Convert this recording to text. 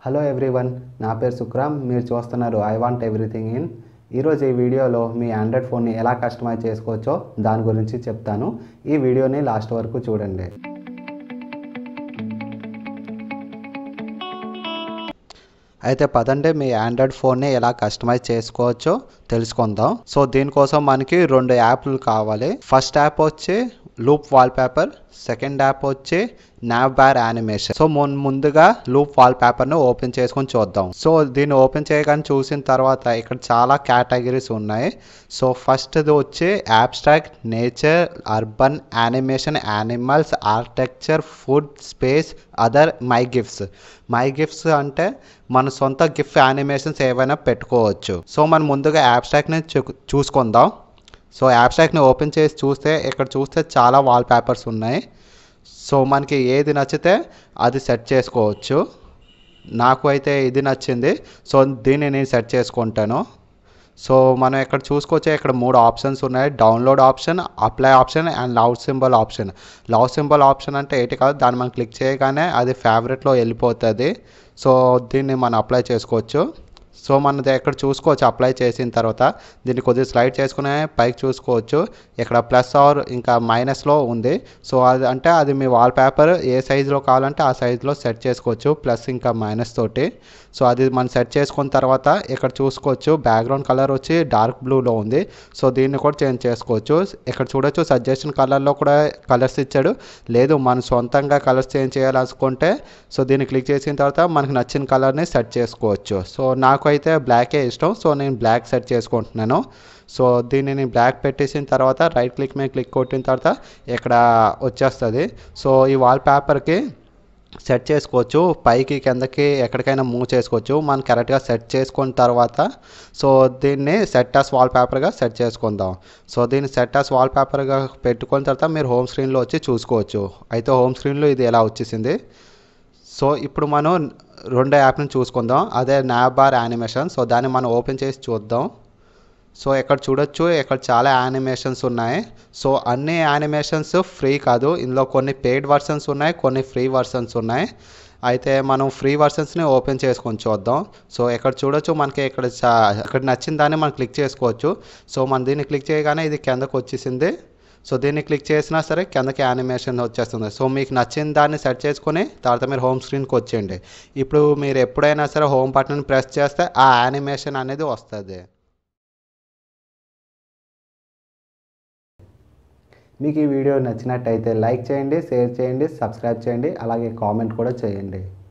hello everyone నా పేరు సుక్రామ్ మీరు చూస్తున్నారు ఐ వాంట్ ఎవ్రీథింగ్ ఇన్ ఈరోజు ఈ వీడియోలో మీ ఆండ్రాయిడ్ ఫోన్ని ఎలా కస్టమైజ్ చేసుకోవచ్చో దాని గురించి చెప్తాను ఈ వీడియోని లాస్ట్ వరకు చూడండి అయితే పదండి మీ ఆండ్రాయిడ్ ఫోన్ని ఎలా కస్టమైజ్ చేసుకోవచ్చో తెలుసుకుందాం సో దీనికోసం మనకి రెండు యాప్లు కావాలి ఫస్ట్ యాప్ వచ్చి లూప్ వాల్పేపర్ సెకండ్ యాప్ వచ్చి నావ్ బార్ యానిమేషన్ సో మున్ ముందుగా లూప్ వాల్పేపర్ను ఓపెన్ చేసుకొని చూద్దాం సో దీన్ని ఓపెన్ చేయగానే చూసిన తర్వాత ఇక్కడ చాలా కేటగిరీస్ ఉన్నాయి సో ఫస్ట్ది వచ్చి abstract nature urban animation animals architecture food space other my gifts my gifts అంటే మన సొంత గిఫ్ట్ యానిమేషన్స్ ఏవైనా పెట్టుకోవచ్చు సో మనం ముందుగా యాబ్స్ట్రాక్ట్ని చూ- చూసుకుందాం సో యాబ్స్ట్రాక్ట్ని ఓపెన్ చేసి చూస్తే ఇక్కడ చూస్తే చాలా వాల్ పేపర్స్ ఉన్నాయి సో మనకి ఏది నచ్చితే అది సెట్ చేసుకోవచ్చు నాకు అయితే ఇది నచ్చింది సో దీన్ని నేను సెట్ చేసుకుంటాను సో మనం ఇక్కడ చూసుకోవచ్చు ఇక్కడ మూడు ఆప్షన్స్ ఉన్నాయి download option apply option and love symbol option love symbol option అంటే ఏంటి కాదు దాన్ని మనం క్లిక్ చేయగానే అది ఫేవరెట్లో వెళ్ళిపోతుంది సో దీన్ని మనం అప్లై చేసుకోవచ్చు సో మనది ఎక్కడ చూసుకోవచ్చు అప్లై చేసిన తర్వాత దీన్ని కొద్దిగా స్లైడ్ చేసుకునే పైకి చూసుకోవచ్చు ఇక్కడ ప్లస్ ఆర్ ఇంకా మైనస్లో ఉంది సో అది అంటే అది మీ వాల్ పేపర్ ఏ సైజులో కావాలంటే ఆ సైజులో సెట్ చేసుకోవచ్చు ప్లస్ ఇంకా మైనస్ తోటి సో అది మనం సెట్ చేసుకున్న తర్వాత ఇక్కడ చూసుకోవచ్చు బ్యాక్గ్రౌండ్ కలర్ వచ్చి డార్క్ బ్లూలో ఉంది సో దీన్ని కూడా చేంజ్ చేసుకోవచ్చు ఇక్కడ చూడొచ్చు సజెషన్ కలర్లో కూడా కలర్స్ ఇచ్చాడు లేదు మనం సొంతంగా కలర్స్ చేంజ్ చేయాలనుకుంటే సో దీన్ని క్లిక్ చేసిన తర్వాత మనకు నచ్చిన కలర్ని సెట్ చేసుకోవచ్చు సో నాకు అయితే బ్లాకే ఇష్టం సో నేను బ్లాక్ సెట్ చేసుకుంటున్నాను సో దీన్ని నేను బ్లాక్ పెట్టేసిన తర్వాత రైట్ క్లిక్ మీద క్లిక్ కొట్టిన తర్వాత ఇక్కడ వచ్చేస్తుంది సో ఈ వాల్ పేపర్కి సెట్ చేసుకోవచ్చు పైకి కిందకి ఎక్కడికైనా మూవ్ చేసుకోవచ్చు మనం కరెక్ట్గా సెట్ చేసుకున్న తర్వాత సో దీన్ని సెట్ ఆస్ వాల్ పేపర్గా సెట్ చేసుకుందాం సో దీన్ని సెట్ ఆస్ వాల్ పేపర్గా పెట్టుకున్న తర్వాత మీరు హోమ్ స్క్రీన్లో వచ్చి చూసుకోవచ్చు అయితే హోమ్ స్క్రీన్లో ఇది ఎలా వచ్చేసింది సో ఇప్పుడు మనం రెండో యాప్ని చూసుకుందాం అదే నాబ్ బార్ యానిమేషన్ సో దాన్ని మనం ఓపెన్ చేసి చూద్దాం సో ఇక్కడ చూడొచ్చు ఇక్కడ చాలా యానిమేషన్స్ ఉన్నాయి సో అన్ని యానిమేషన్స్ ఫ్రీ కాదు ఇందులో కొన్ని పెయిడ్ వర్షన్స్ ఉన్నాయి కొన్ని ఫ్రీ వర్షన్స్ ఉన్నాయి అయితే మనం ఫ్రీ వర్షన్స్ని ఓపెన్ చేసుకొని చూద్దాం సో ఇక్కడ చూడొచ్చు మనకి ఇక్కడ చా- ఇక్కడ నచ్చిన దాన్ని మనం క్లిక్ చేసుకోవచ్చు సో మనం దీన్ని క్లిక్ చేయగానే ఇది కిందకు వచ్చేసింది సో దీన్ని క్లిక్ చేసినా సరే కిందకి యానిమేషన్ వచ్చేస్తుంది సో మీకు నచ్చిన దాన్ని సెట్ చేసుకొని తర్వాత మీరు హోమ్ స్క్రీన్కి వచ్చేయండి ఇప్పుడు మీరు ఎప్పుడైనా సరే హోమ్ బటన్ ప్రెస్ చేస్తే ఆ యానిమేషన్ అనేది వస్తుంది మీకు ఈ వీడియో నచ్చినట్టయితే లైక్ చేయండి షేర్ చేయండి సబ్స్క్రైబ్ చేయండి అలాగే కామెంట్ కూడా చేయండి